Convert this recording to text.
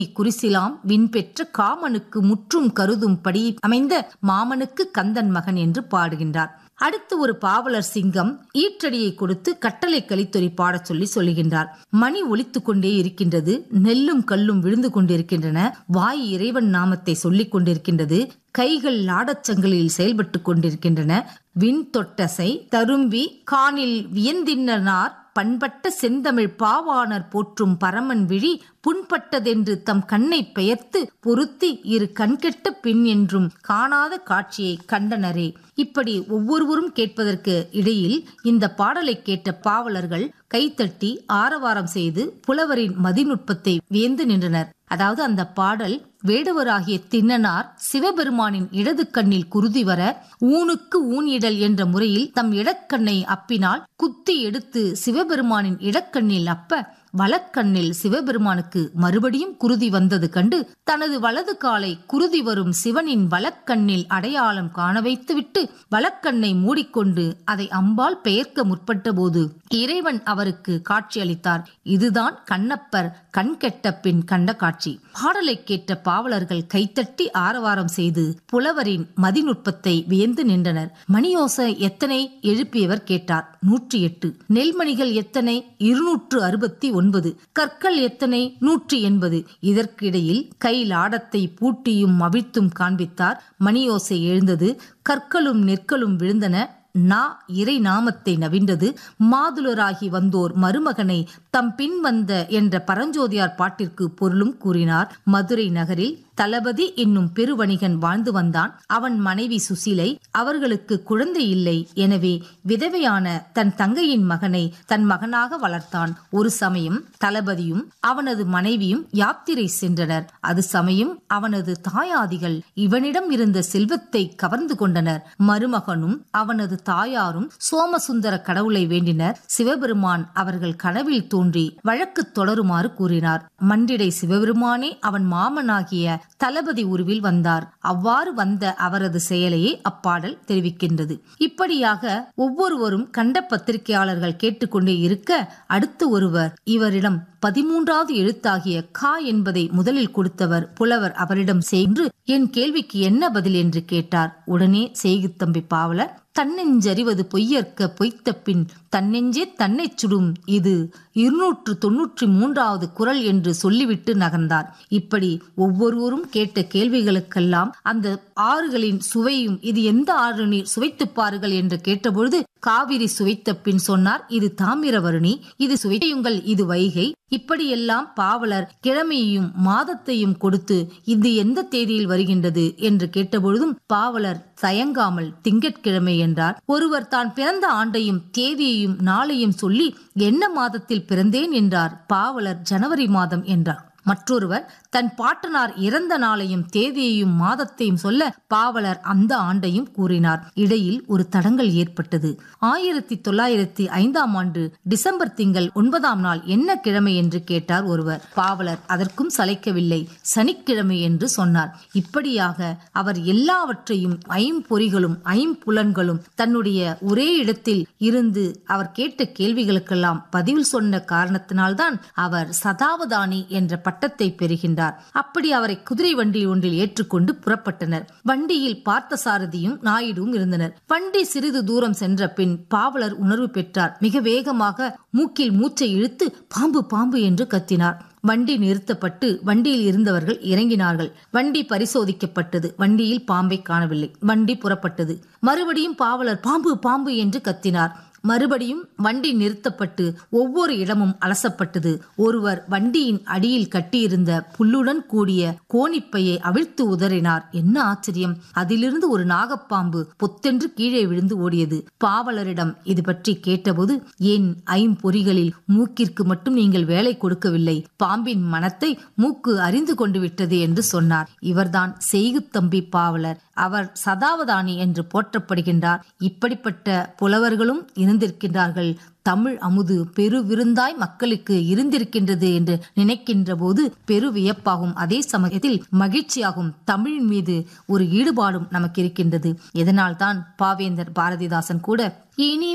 குறிசிலாம் விண்பெற்ற காமனுக்கு முற்றும் கருதும்படி அமைந்த மாமனுக்கு கந்தன் மகன் என்று பாடுகின்றார் அடுத்து ஒரு பாவலர் சிங்கம் ஈற்றடியை கொடுத்து கட்டளை கலித்தொரி பாடச் சொல்லி சொல்லுகின்றார் மணி ஒலித்துக் கொண்டே இருக்கின்றது நெல்லும் கல்லும் விழுந்து கொண்டிருக்கின்றன வாய் இறைவன் நாமத்தை சொல்லிக் கொண்டிருக்கின்றது கைகள் லாடச்சங்களில் செயல்பட்டு கொண்டிருக்கின்றன விண் தொட்டசை தரும்பி காணில் வியந்தின்னனார் பண்பட்ட செந்தமிழ் பாவாணர் போற்றும் பரமன் விழி புண்பட்டதென்று தம் கண்ணை பெயர்த்து பொருத்தி இரு கண்கெட்ட பின் என்றும் காணாத காட்சியை கண்டனரே இப்படி ஒவ்வொருவரும் கேட்பதற்கு இடையில் இந்த பாடலை கேட்ட பாவலர்கள் கைத்தட்டி ஆரவாரம் செய்து புலவரின் மதிநுட்பத்தை வியந்து நின்றனர் அதாவது அந்த பாடல் வேடுவராகிய திண்ணனார் சிவபெருமானின் இடது கண்ணில் குருதி வர ஊனுக்கு ஊன் இடல் என்ற முறையில் தம் இடக்கண்ணை அப்பினால் குத்தி எடுத்து சிவபெருமானின் இடக்கண்ணில் அப்ப வலக்கண்ணில் சிவபெருமானுக்கு மறுபடியும் குருதி வந்தது கண்டு தனது வலது காலை குருதி வரும் சிவனின் வலக்கண்ணில் அடையாளம் காண வைத்துவிட்டு வலக்கண்ணை மூடிக்கொண்டு அதை அம்பால் பெயர்க்க முற்பட்ட போது இறைவன் அவருக்கு காட்சியளித்தார் இதுதான் கண்ணப்பர் கண் கெட்ட பின் கண்ட காட்சி பாடலை கேட்ட பாவலர்கள் கைத்தட்டி ஆரவாரம் செய்து புலவரின் மதிநுட்பத்தை வியந்து நின்றனர் மணியோசை எத்தனை எழுப்பியவர் கேட்டார் நூற்றி எட்டு நெல்மணிகள் எத்தனை இருநூற்று அறுபத்தி ஒன்பது கற்கள் எத்தனை நூற்றி எண்பது இதற்கிடையில் கைலாடத்தை பூட்டியும் அவிழ்த்தும் காண்பித்தார் மணியோசை எழுந்தது கற்களும் நெற்களும் விழுந்தன நா இறை நாமத்தை நவின்றது மாதுளராகி வந்தோர் மருமகனை தம் பின் வந்த என்ற பரஞ்சோதியார் பாட்டிற்கு பொருளும் கூறினார் மதுரை நகரில் தளபதி என்னும் பெருவணிகன் வாழ்ந்து வந்தான் அவன் மனைவி சுசிலை அவர்களுக்கு குழந்தை இல்லை எனவே விதவையான தன் தங்கையின் மகனை தன் மகனாக வளர்த்தான் ஒரு சமயம் தளபதியும் அவனது மனைவியும் யாத்திரை சென்றனர் அது சமயம் அவனது தாயாதிகள் இவனிடம் இருந்த செல்வத்தை கவர்ந்து கொண்டனர் மருமகனும் அவனது தாயாரும் சோமசுந்தர கடவுளை வேண்டினர் சிவபெருமான் அவர்கள் கனவில் தோன்றி வழக்கு தொடருமாறு கூறினார் மண்டிடை சிவபெருமானே அவன் மாமனாகிய தளபதி உருவில் வந்தார் அவ்வாறு வந்த அவரது செயலையே அப்பாடல் தெரிவிக்கின்றது இப்படியாக ஒவ்வொருவரும் கண்ட பத்திரிகையாளர்கள் கேட்டுக்கொண்டே இருக்க அடுத்து ஒருவர் இவரிடம் பதிமூன்றாவது எழுத்தாகிய கா என்பதை முதலில் கொடுத்தவர் புலவர் அவரிடம் சென்று என் கேள்விக்கு என்ன பதில் என்று கேட்டார் உடனே செய்குத்தம்பி பாவலர் தன்னெஞ்சறிவது பொய்யற்க பொய்த்த பின் தன்னெஞ்சே தன்னை சுடும் இது இருநூற்று தொன்னூற்றி மூன்றாவது குரல் என்று சொல்லிவிட்டு நகர்ந்தார் இப்படி ஒவ்வொருவரும் கேட்ட கேள்விகளுக்கெல்லாம் அந்த ஆறுகளின் சுவையும் இது எந்த ஆறு நீர் சுவைத்து பாருங்கள் என்று கேட்டபொழுது காவிரி சுவைத்த பின் சொன்னார் இது தாமிரவருணி இது சுவையுங்கள் இது வைகை இப்படியெல்லாம் பாவலர் கிழமையையும் மாதத்தையும் கொடுத்து இது எந்த தேதியில் வருகின்றது என்று கேட்டபொழுதும் பாவலர் தயங்காமல் திங்கட்கிழமை என்றார் ஒருவர் தான் பிறந்த ஆண்டையும் தேதியையும் நாளையும் சொல்லி என்ன மாதத்தில் பிறந்தேன் என்றார் பாவலர் ஜனவரி மாதம் என்றார் மற்றொருவர் தன் பாட்டனார் இறந்த நாளையும் தேதியையும் மாதத்தையும் சொல்ல பாவலர் அந்த ஆண்டையும் கூறினார் இடையில் ஒரு தடங்கல் ஏற்பட்டது ஆயிரத்தி தொள்ளாயிரத்தி ஐந்தாம் ஆண்டு டிசம்பர் திங்கள் ஒன்பதாம் நாள் என்ன கிழமை என்று கேட்டார் ஒருவர் பாவலர் அதற்கும் சளைக்கவில்லை சனிக்கிழமை என்று சொன்னார் இப்படியாக அவர் எல்லாவற்றையும் ஐம்பொறிகளும் ஐம்புலன்களும் தன்னுடைய ஒரே இடத்தில் இருந்து அவர் கேட்ட கேள்விகளுக்கெல்லாம் பதில் சொன்ன காரணத்தினால்தான் அவர் சதாவதானி என்ற பட்டத்தை பெறுகின்றார் அப்படி அவரை குதிரை வண்டி ஒன்றில் ஏற்றுக்கொண்டு புறப்பட்டனர் வண்டியில் பார்த்தசாரதியும் நாயுடுவும் இருந்தனர் வண்டி சிறிது தூரம் சென்ற பின் பாவலர் உணர்வு பெற்றார் மிக வேகமாக மூக்கில் மூச்சை இழுத்து பாம்பு பாம்பு என்று கத்தினார் வண்டி நிறுத்தப்பட்டு வண்டியில் இருந்தவர்கள் இறங்கினார்கள் வண்டி பரிசோதிக்கப்பட்டது வண்டியில் பாம்பை காணவில்லை வண்டி புறப்பட்டது மறுபடியும் பாவலர் பாம்பு பாம்பு என்று கத்தினார் மறுபடியும் வண்டி நிறுத்தப்பட்டு ஒவ்வொரு இடமும் அலசப்பட்டது ஒருவர் வண்டியின் அடியில் கட்டியிருந்த புல்லுடன் கூடிய கோணிப்பையை அவிழ்த்து உதறினார் என்ன ஆச்சரியம் அதிலிருந்து ஒரு நாகப்பாம்பு பொத்தென்று கீழே விழுந்து ஓடியது பாவலரிடம் இது பற்றி கேட்டபோது ஏன் ஐம்பொறிகளில் மூக்கிற்கு மட்டும் நீங்கள் வேலை கொடுக்கவில்லை பாம்பின் மனத்தை மூக்கு அறிந்து கொண்டு விட்டது என்று சொன்னார் இவர்தான் செய்குத்தம்பி பாவலர் அவர் சதாவதானி என்று போற்றப்படுகின்றார் இப்படிப்பட்ட புலவர்களும் இருந்திருக்கின்றார்கள் தமிழ் அமுது பெரு விருந்தாய் மக்களுக்கு இருந்திருக்கின்றது என்று நினைக்கின்ற போது பெரு வியப்பாகும் அதே சமயத்தில் மகிழ்ச்சியாகும் தமிழின் மீது ஒரு ஈடுபாடும் நமக்கு இருக்கின்றது இதனால் தான் பாவேந்தர் பாரதிதாசன் கூட இனி